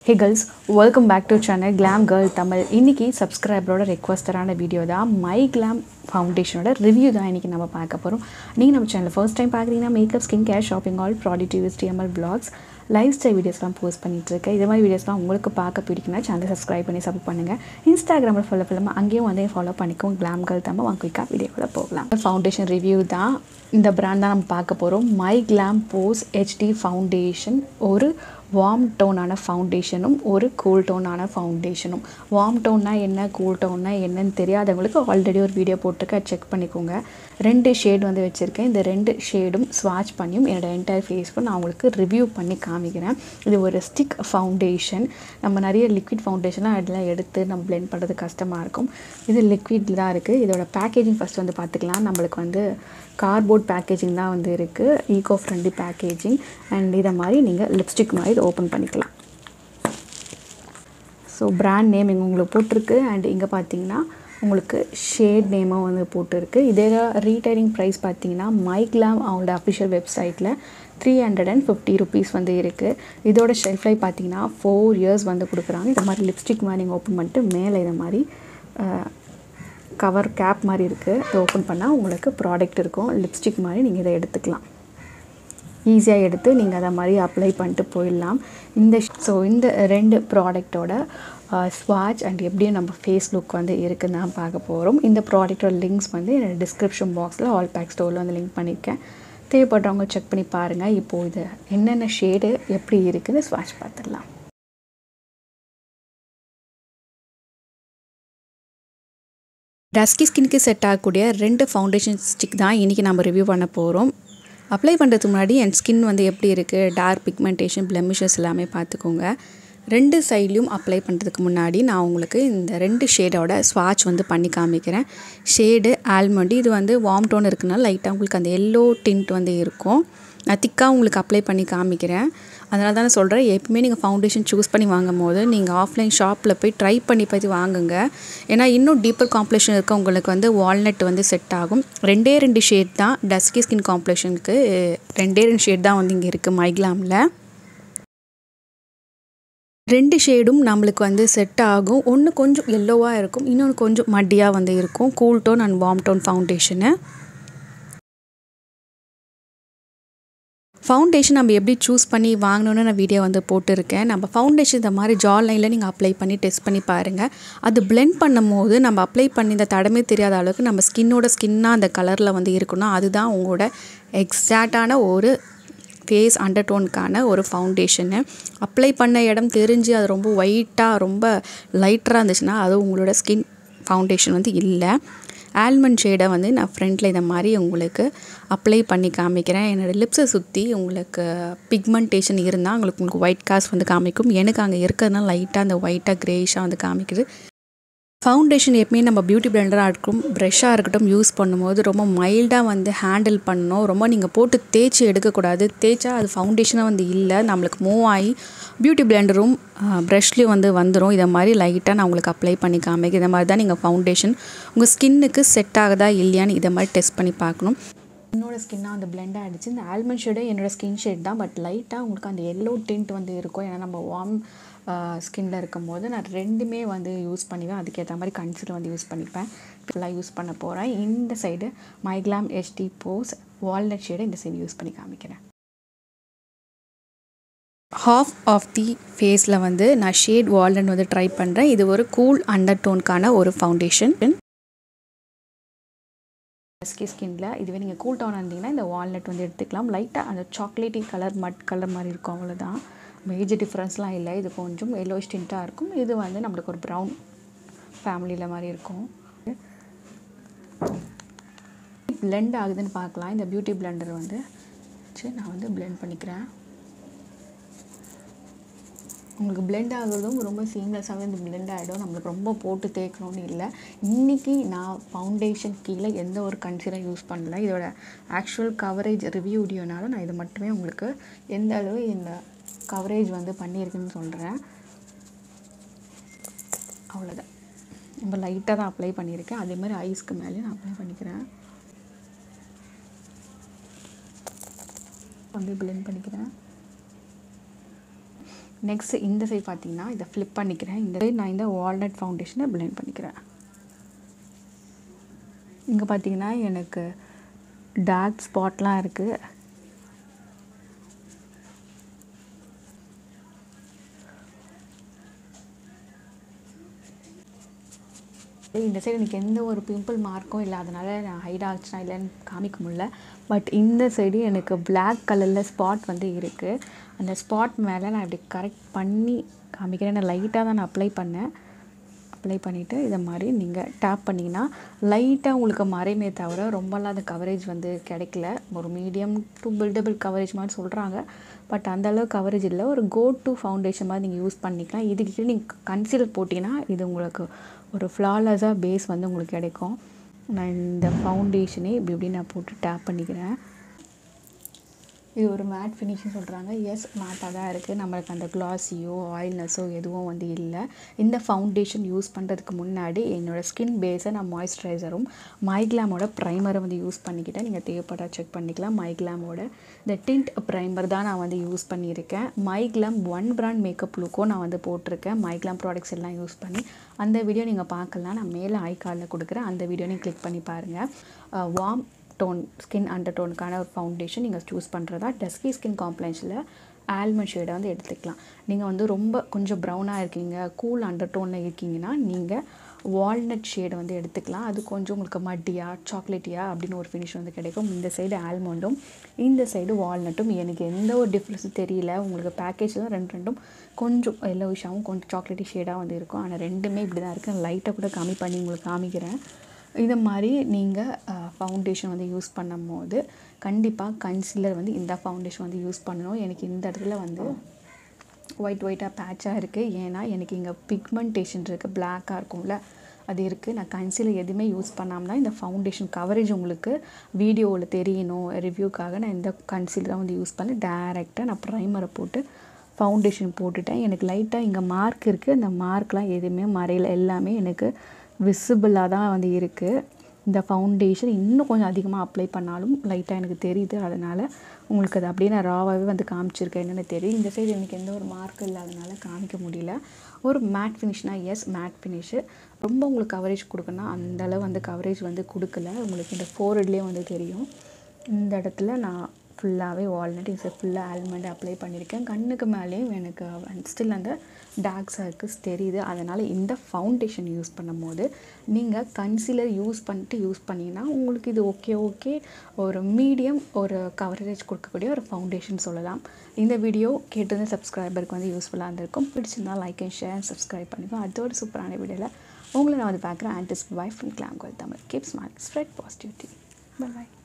hey girls welcome back to channel glam girl Tamil இன்றைக்கி சப்ஸ்கிரைபரோட ரெக்வஸ்டரான வீடியோ தான் மை கிளாம் ஃபவுண்டேஷனோட ரிவ்யூ தான் இன்றைக்கி நம்ம பார்க்க போகிறோம் நீங்கள் நம்ம சேனல் ஃபர்ஸ்ட் டைம் பார்க்குறீங்கன்னா makeup skin care shopping haul product use டிஎம்எல் பிளாக்ஸ் லைஃப் ஸ்டைல் வீடியோஸ்லாம் போஸ்ட் பண்ணிகிட்ருக்கேன் இது மாதிரி வீடியோஸ்லாம் உங்களுக்கு பார்க்க பிடிக்குன்னா சேனலை சப்ஸ்கிரைப் பண்ணி சப்போர்ட் பண்ணுங்கள் இன்ஸ்டாகிராமில் ஃபாலோ பண்ணாமல் அங்கேயும் வந்து ஃபாலோ பண்ணிக்கோங்க கிளாம் கேர்ள் தமிழ் வாங்க குயிக்காக வீடியோக்குள்ளே போகலாம் ஃபவுண்டேஷன் ரிவ்யூ தான் இந்த பிராண்ட் தான் நம்ம பார்க்க போகிறோம் MyGlamm pose HD foundation ஒரு வார்ம் டோனான ஃபவுண்டேஷனும் ஒரு கூல் டோனான ஃபவுண்டேஷனும் வார்ம் டோன்னா என்ன கூல் டோன்னா என்னன்னு தெரியாதவங்களுக்கு ஆல்ரெடி ஒரு வீடியோ போட்டிருக்கேன் செக் பண்ணிக்கோங்க ரெண்டு ஷேட் வந்து வச்சுருக்கேன் இந்த ரெண்டு ஷேடும் ஸ்வாட்ச் பண்ணியும் என்னோட என்டையர் ஃபேஸ்க்கும் நான் உங்களுக்கு ரிவ்யூ பண்ணி காமிக்கிறேன் இது ஒரு ஸ்டிக் ஃபவுண்டேஷன் நம்ம நிறைய லிக்விட் ஃபவுண்டேஷன்லாம் அதெல்லாம் எடுத்து நம்ம பிளெண்ட் பண்ணுறது கஷ்டமாக இருக்கும் இது லிக்விட் தான் இருக்குது இதோட பேக்கேஜிங் ஃபஸ்ட் வந்து பார்த்துக்கலாம் நம்மளுக்கு வந்து கார்போர்ட் பேக்கேஜிங் தான் வந்து இருக்குது ஈகோ ஃப்ரெண்ட்லி பேக்கேஜிங் அண்ட் இதை மாதிரி நீங்கள் லிப்ஸ்டிக் மாதிரி இதை ஓப்பன் பண்ணிக்கலாம் ஸோ பிராண்ட் நேம் இங்கே உங்களுக்கு போட்டிருக்கு அண்ட் இங்கே பார்த்தீங்கன்னா உங்களுக்கு ஷேட் நேமும் வந்து போட்டிருக்கு இதே ரீட்டைலிங் ப்ரைஸ் பார்த்தீங்கன்னா மைக்லாம் அவங்களோட அஃபிஷியல் வெப்சைட்டில் three hundred and fifty rupees வந்து இருக்குது இதோட ஷெல்ஃப் லைஃப் பார்த்தீங்கன்னா ஃபோர் இயர்ஸ் வந்து கொடுக்குறாங்க இந்த மாதிரி லிப்ஸ்டிக் மாதிரி நீங்கள் ஓப்பன் பண்ணிட்டு மேலே இதை மாதிரி கவர் கேப் மாதிரி இருக்குது இதை ஓப்பன் பண்ணால் உங்களுக்கு ப்ராடக்ட் இருக்கும் லிப்ஸ்டிக் மாதிரி நீங்கள் இதை எடுத்துக்கலாம் ஈஸியாக எடுத்து நீங்கள் அதை மாதிரி அப்ளை பண்ணிட்டு போயிடலாம் இந்த ஸோ இந்த ரெண்டு ப்ராடக்டோட ஸ்வாட்ச் அண்ட் எப்படியும் நம்ம ஃபேஸ் லுக் வந்து இருக்குன்னு தான் பார்க்க போகிறோம் இந்த ப்ராடக்டோட லிங்க்ஸ் வந்து என்னோடய டிஸ்கிரிப்ஷன் பாக்ஸில் ஆல் பேக் ஸ்டோரில் வந்து லிங்க் பண்ணியிருக்கேன் தேவைப்படுறவங்க செக் பண்ணி பாருங்கள் இப்போது இது என்னென்ன ஷேடு எப்படி இருக்குதுன்னு ஸ்வாட்ச் பார்த்துடலாம் டஸ்கி ஸ்கின்க்கு செட் ஆகக்கூடிய ரெண்டு ஃபவுண்டேஷன் ஸ்டிக் தான் இன்றைக்கி நம்ம ரிவ்யூ பண்ண போகிறோம் அப்ளை பண்ணுறதுக்கு முன்னாடி என் ஸ்கின் வந்து எப்படி இருக்குது டார்க் பிக்மெண்டேஷன் பிளெமிஷஸ் எல்லாமே பார்த்துக்கோங்க ரெண்டு சைட்லேயும் அப்ளை பண்ணுறதுக்கு முன்னாடி நான் உங்களுக்கு இந்த ரெண்டு ஷேடோட ஸ்வாட்ச் வந்து பண்ணி காமிக்கிறேன் ஷேடு ஆல்மண்ட் இது வந்து வார்ம் டோன் இருக்குனால லைட்டாக உங்களுக்கு அந்த எல்லோ டிண்ட் வந்து இருக்கும் நான் திக்காக உங்களுக்கு அப்ளை பண்ணி காமிக்கிறேன் அதனால தான் நான் சொல்கிறேன் எப்பவுமே நீங்கள் ஃபவுண்டேஷன் சூஸ் பண்ணி வாங்கும் போது நீங்கள் ஆஃப்லைன் ஷாப்பில் போய் ட்ரை பண்ணி பார்த்து வாங்குங்க ஏன்னா இன்னும் டீப்பர் காம்ப்ளெக்ஷன் இருக்க உங்களுக்கு வந்து வால்நட் வந்து செட் ஆகும் ரெண்டே ரெண்டு ஷேட் தான் டஸ்கி ஸ்கின் காம்ப்ளெக்ஷனுக்கு ரெண்டே ரெண்டு ஷேட் தான் வந்து இங்கே இருக்குது மைக்லாமில் ரெண்டு ஷேடும் நம்மளுக்கு வந்து செட் ஆகும் ஒன்று கொஞ்சம் எல்லோவாக இருக்கும் இன்னொன்று கொஞ்சம் மட்டியாக வந்து இருக்கும் cool tone and warm tone foundation foundation நம்ம எப்படி சூஸ் பண்ணி வாங்கணுன்னு நான் வீடியோ வந்து போட்டிருக்கேன் நம்ம ஃபவுண்டேஷன் இந்த மாதிரி ஜா லைனில் நீங்கள் அப்ளை பண்ணி டெஸ்ட் பண்ணி பாருங்கள் அது பிளெண்ட் பண்ணும் போது நம்ம அப்ளை பண்ணி இந்த தடமே தெரியாத அளவுக்கு நம்ம ஸ்கின்னோட ஸ்கின்னாக அந்த கலரில் வந்து இருக்கணும் அதுதான் உங்களோட எக்ஸாக்டான ஒரு ஃபேஸ் அண்டர் டோனுக்கான ஒரு ஃபவுண்டேஷனு அப்ளை பண்ண இடம் தெரிஞ்சு அது ரொம்ப ஒயிட்டாக ரொம்ப லைட்டராக இருந்துச்சுன்னா அது உங்களோட ஸ்கின் ஃபவுண்டேஷன் வந்து இல்லை ஆல்மண்ட் ஷேடை வந்து நான் ஃப்ரண்ட்டில் இதை மாதிரி உங்களுக்கு அப்ளை பண்ணி காமிக்கிறேன் என்னோடய லிப்ஸை சுற்றி உங்களுக்கு பிக்மெண்டேஷன் இருந்தால் உங்களுக்கு உங்களுக்கு ஒயிட் காஸ்ட் வந்து காமிக்கும் எனக்கு அங்கே இருக்கிறதுனால லைட்டாக அந்த ஒயிட்டாக க்ரேஷாக வந்து காமிக்குது ஃபவுண்டேஷன் எப்பவுமே நம்ம பியூட்டி பிளெண்டராக இருக்கட்டும் ப்ரெஷ்ஷாக இருக்கட்டும் யூஸ் பண்ணும்போது ரொம்ப மைல்டாக வந்து ஹேண்டில் பண்ணணும் ரொம்ப நீங்கள் போட்டு தேய்ச்சி எடுக்கக்கூடாது தேய்ச்சா அது ஃபவுண்டேஷனாக வந்து இல்லை நம்மளுக்கு மூவ் ஆகி பியூட்டி பிளெண்டரும் ப்ரஷ்லேயும் வந்து வந்துடும் இதை மாதிரி லைட்டாக நான் உங்களுக்கு அப்ளை பண்ணி காமிக்க இதை மாதிரி தான் நீங்கள் ஃபவுண்டேஷன் உங்கள் ஸ்கின்னுக்கு செட் ஆகுதா இல்லையான்னு இதை மாதிரி டெஸ்ட் பண்ணி பார்க்கணும் என்னோடய ஸ்கின்னாக அந்த பிளெண்ட் ஆகிடுச்சு இந்த ஆல்மண்ட் ஷேடு என்னோடய ஸ்கின் ஷேட் தான் பட் லைட்டாக உங்களுக்கு அந்த எல்லோ டிண்ட் வந்து இருக்கும் ஏன்னா நம்ம வார்ம் ஸ்கின்னில் இருக்கும் போது நான் ரெண்டுமே வந்து யூஸ் பண்ணிவேன் அதுக்கேற்ற மாதிரி கன்சிலர் வந்து யூஸ் பண்ணிப்பேன் ஃபுல்லாக யூஸ் பண்ண போகிறேன் இந்த side MyGlamm HD pose walnut ஷேடை இந்த சைடு யூஸ் பண்ணி காமிக்கிறேன் ஹாஃப் ஆஃப் தி ஃபேஸில் வந்து நான் ஷேட் வால்நட் வந்து ட்ரை பண்ணுறேன் இது ஒரு கூல் அண்டர் டோனுக்கான ஒரு ஃபவுண்டேஷன் ஸ்கி ஸ்கின்ல இதுவே நீங்கள் கூல் டவுன் இருந்தீங்கன்னா இந்த வால்நட் வந்து எடுத்துக்கலாம் லைட்டாக அந்த சாக்லேட்டி கலர் மட் கலர் மாதிரி இருக்கும் அவ்வளோதான் மேஜர் டிஃப்ரென்ஸ்லாம் இல்லை இது கொஞ்சம் எல்லோ ஸ்டின்ட்டாக இருக்கும் இது வந்து நம்மளுக்கு ஒரு ப்ரௌன் ஃபேமிலியில் மாதிரி இருக்கும் பிளெண்ட் ஆகுதுன்னு பார்க்கலாம் இந்த பியூட்டி பிளெண்டர் வந்து சரி நான் வந்து பிளெண்ட் பண்ணிக்கிறேன் உங்களுக்கு பிளெண்ட் ஆகுறதும் ரொம்ப சீம்லெஸ்ஸாகவே இந்த பிளெண்ட் ஆகிடும் நம்மளுக்கு ரொம்ப போட்டு தேய்க்கணும்னு இல்லை இன்றைக்கி நான் ஃபவுண்டேஷன் கீழே எந்த ஒரு கன்சீலர் யூஸ் பண்ணல இதோட ஆக்சுவல் கவரேஜ் ரிவ்யூ வீடியோனால நான் இது மட்டுமே உங்களுக்கு எந்த அளவு இந்த கவரேஜ் வந்து பண்ணியிருக்குன்னு சொல்கிறேன் அவ்வளோதான் ரொம்ப லைட்டாக தான் அப்ளை பண்ணியிருக்கேன் அதே மாதிரி ஐஸ்க்கு மேலேயும் நான் அப்ளை பண்ணிக்கிறேன் வந்து பிளெண்ட் பண்ணிக்கிறேன் நெக்ஸ்ட் இந்த சைடு பார்த்தீங்கன்னா இதை ஃப்ளிப் பண்ணிக்கிறேன் இந்த சைடு நான் இந்த வால்நட் ஃபவுண்டேஷனை பிளெண்ட் பண்ணிக்கிறேன் இங்கே பார்த்தீங்கன்னா எனக்கு டார்க் ஸ்பாட்லாம் இருக்குது இந்த சைடு எனக்கு எந்த ஒரு பிம்பிள் மார்க்கும் இல்லை அதனால் நான் ஹைட் ஆச்சுனா இல்லைன்னு காமிக்க முடியல பட் இந்த சைடு எனக்கு பிளாக் கலரில் ஸ்பாட் வந்து இருக்குது அந்த ஸ்பாட் மேலே நான் இப்படி கரெக்ட் பண்ணி காமிக்கிறேன் நான் லைட்டாக தான் நான் அப்ளை பண்ணேன் அப்ளை பண்ணிவிட்டு இதை மாதிரி நீங்கள் டேப் பண்ணிங்கன்னா லைட்டாக உங்களுக்கு மறைமே தவிர ரொம்பலாம் அந்த கவரேஜ் வந்து கிடைக்கல ஒரு மீடியம் டு பில்டபிள் கவரேஜ் மாதிரி சொல்கிறாங்க பட் அந்தளவு கவரேஜ் இல்லை ஒரு கோ டு ஃபவுண்டேஷன் மாதிரி நீங்கள் யூஸ் பண்ணிக்கலாம் இதுக்கிட்ட நீங்கள் கன்சீலர் போட்டிங்கன்னா இது உங்களுக்கு ஒரு ஃப்ளாலெஸ்ஸாக பேஸ் வந்து உங்களுக்கு கிடைக்கும் நான் இந்த ஃபவுண்டேஷனே இப்படி இப்படி நான் போட்டு டேப் பண்ணிக்கிறேன் இது ஒரு மேட் ஃபினிஷிங் சொல்கிறாங்க எஸ் மேட்டாக தான் இருக்குது நம்மளுக்கு அந்த க்ளாஸியோ ஆயில்னஸோ எதுவும் வந்து இல்லை இந்த ஃபவுண்டேஷன் யூஸ் பண்ணுறதுக்கு முன்னாடி என்னோடய ஸ்கின் பேஸை நான் மாய்ஸ்சரைசரும் மைக்லாமோட ப்ரைமரை வந்து யூஸ் பண்ணிக்கிட்டேன் நீங்கள் தேவைப்பட்டா செக் பண்ணிக்கலாம் மைக்லாமோட இந்த டிண்ட் ப்ரைமர் தான் நான் வந்து யூஸ் பண்ணியிருக்கேன் மைக்லாம் ஒன் பிராண்ட் மேக்கப் லுக்கோ நான் வந்து போட்டிருக்கேன் மைக்லாம் ப்ராடக்ட்ஸ் எல்லாம் யூஸ் பண்ணி அந்த வீடியோ நீங்கள் பார்க்கலாம் நான் மேலே ஐ கார்டில் கொடுக்குறேன் அந்த வீடியோ நீங்கள் கிளிக் பண்ணி பாருங்கள் வார்ம் டோன் ஸ்கின் அண்டர் டோனுக்கான ஒரு ஃபவுண்டேஷன் நீங்கள் சூஸ் பண்ணுறதா டஸ்கி ஸ்கின் காம்ப்ளைன்ஸில் ஆல்மண்ட் ஷேடை வந்து எடுத்துக்கலாம் நீங்கள் வந்து ரொம்ப கொஞ்சம் ப்ரௌனாக இருக்கீங்க கூல் அண்டர் டோனில் இருக்கீங்கன்னா நீங்கள் வால்நட் ஷேடை வந்து எடுத்துக்கலாம் அது கொஞ்சம் உங்களுக்கு மட்டியா சாக்லேட்டியா அப்படின்னு ஒரு ஃபினிஷ் வந்து கிடைக்கும் இந்த சைடு ஆல்மண்டும் இந்த சைடு வால்நட்டும் எனக்கு எந்த ஒரு டிஃப்ரென்ஸும் தெரியல உங்களுக்கு பேக்கேஜில் ரெண்டு ரெண்டும் கொஞ்சம் எல்லோவிஷாகவும் கொஞ்சம் சாக்லேட்டி ஷேடாக வந்து இருக்கும் ஆனால் ரெண்டுமே இப்படி தான் இருக்குது லைட்டாக கூட கம்மி பண்ணி உங்களுக்கு காமிக்கிறேன் இது மாதிரி நீங்கள் ஃபவுண்டேஷன் வந்து யூஸ் பண்ணும் போது கண்டிப்பாக கன்சீலர் வந்து இந்த ஃபவுண்டேஷன் வந்து யூஸ் பண்ணணும் எனக்கு இந்த இடத்துல வந்து ஒயிட் ஒயிட்டாக பேட்சாக இருக்குது ஏன்னா எனக்கு இங்கே பிக்மெண்டேஷன் இருக்குது பிளாக்காக இருக்கும்ல அது இருக்குது நான் கன்சீலர் எதுவுமே யூஸ் பண்ணாமல் தான் இந்த ஃபவுண்டேஷன் கவரேஜ் உங்களுக்கு வீடியோவில் தெரியணும் ரிவ்யூக்காக நான் இந்த கன்சீலர் தான் வந்து யூஸ் பண்ணி டேரெக்டாக நான் ப்ரைமரை போட்டு ஃபவுண்டேஷன் போட்டுட்டேன் எனக்கு லைட்டாக இங்கே மார்க் இருக்குது அந்த மார்க்லாம் எதுவுமே மறையல எல்லாமே எனக்கு விசிபிளாக தான் வந்து இருக்குது இந்த ஃபவுண்டேஷன் இன்னும் கொஞ்சம் அதிகமாக அப்ளை பண்ணாலும் லைட்டாக எனக்கு தெரியுது அதனால் உங்களுக்கு அது அப்படியே நான் ராவாகவே வந்து காமிச்சிருக்கேன் என்னென்னு தெரியும் இந்த சைடு எனக்கு எந்த ஒரு மார்க் இல்லாதனால காமிக்க முடியல ஒரு மேட் ஃபினிஷ்னா எஸ் மேட் ஃபினிஷு ரொம்ப உங்களுக்கு கவரேஜ் கொடுக்கணும் அந்தளவு வந்து கவரேஜ் வந்து கொடுக்கல உங்களுக்கு இந்த ஃபோர்ஹெட்லேயே வந்து தெரியும் இந்த இடத்துல நான் ஃபுல்லாகவே வால்நட் இது ஃபுல்லாக ஆல்மண்ட் அப்ளை பண்ணியிருக்கேன் கண்ணுக்கு மேலேயும் எனக்கு ஸ்டில் அந்த டார்க் சர்க்கிள்ஸ் தெரியுது அதனால் இந்த ஃபவுண்டேஷன் யூஸ் பண்ணும்போது நீங்கள் கன்சீலர் யூஸ் பண்ணிட்டு யூஸ் பண்ணிங்கன்னா உங்களுக்கு இது ஓகே ஓகே ஒரு மீடியம் ஒரு கவரேஜ் கொடுக்கக்கூடிய ஒரு ஃபவுண்டேஷன் சொல்லலாம் இந்த வீடியோ கேட்டது சப்ஸ்கிரைபருக்கு வந்து யூஸ்ஃபுல்லாக இருந்திருக்கும் பிடிச்சிருந்தா லைக் அண்ட் ஷேர் சப்ஸ்கிரைப் பண்ணிக்கோ அதோட சூப்பரான வீடியோவில் உங்களை நான் வந்து பார்க்குறேன் ஆன்டிஸ் வைஃப் and glam girl Tamil keep smart spread positivity bye bye